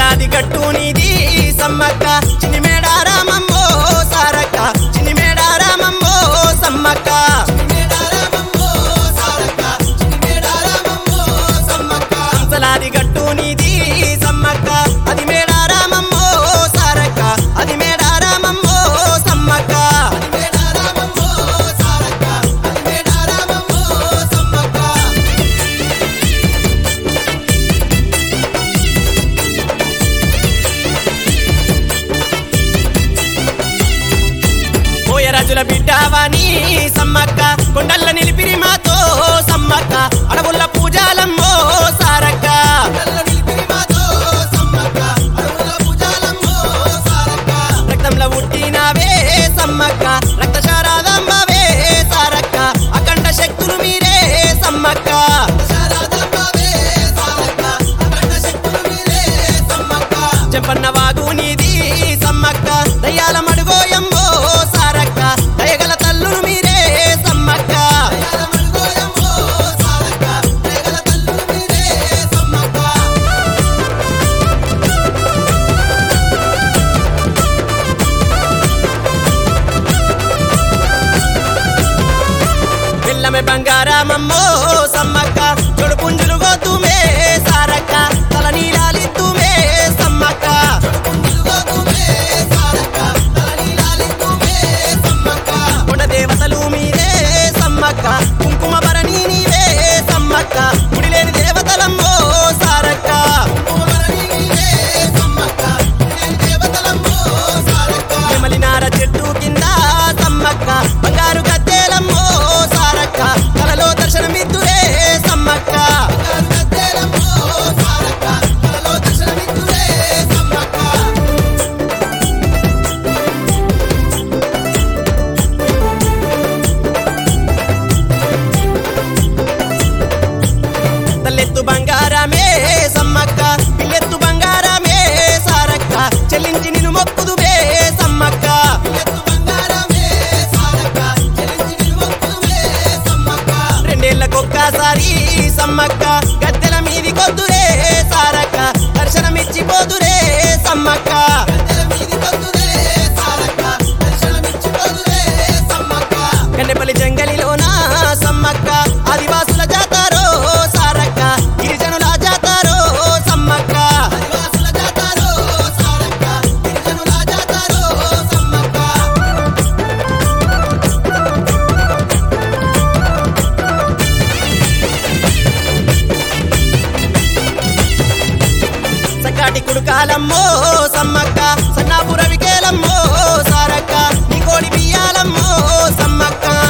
అంచలాది గట్టు నీది సమ్మక్క చిన్ని మేడారామమ్మో సారక్క చిన్ని మేడారామమ్మో సమ్మక్క అంచలాది గట్టు నీది సమ్మక్క అది మేడారామమ్మో సారక్క అది మేడారామమ్మో సమ్మక్క పోయరాజుల బిడ్డావాని సమ్మక్క కొండల్ల నిలిపిరి మాతో సమ్మక్క అడవుల్ల పూజాలమ్మో సారక్క రక్తంలో పుట్టినవే సమ్మక్క రక్తశారాదంబవే సారక్క అఖండ శక్తులు మీరే సమ్మక్క చెంపన్న వాగు నీది సమ్మక్క దయ్యాల మడుగోయమ్మో సారక్క దయగల తల్లులు మీరే సమ్మక్క పిల్లమె బంగారామమ్మో సమ్మక్క చొడు పుంజులు గోతుమే సారక్క తల నీలాలిత్తుమే సమ్మక్క కొండ దేవతలు మీరే సమ్మక్క కుంకుమ భరణి నీవే సమ్మక్క గుడిలేని దేవతలమ్మో సారక్క నెమలినార చెట్టు కింద సమ్మక్క బంగారు గద్దెలమ్మో సారక్క కలలో దర్శనమిద్దురే సమ్మక్క తల్లెత్తు బంగారమే సమ్మక్క పిల్లెత్తు బంగారమే సారక్క చెల్లించి నిన్ను మొక్కుదువే సమ్మక్క రెండేళ్లకొక్కసారి సమ్మక్క గద్దెల మీది కొద్దురే సారక్క దర్శనమిచ్చిపోదురే సమ్మక్క కన్నెపల్లి జంగలిలోన సమ్మక్క ఆదివాసుల జాతారో సారక్క గిరిజనుల జాతారో సమ్మక్క సకాటి కుడుకాలమ్మో సమ్మక్క సన్నాపుర వికేలమ్మో సారక్క నీ కోడి బియ్యాలమ్మో సమ్మక్క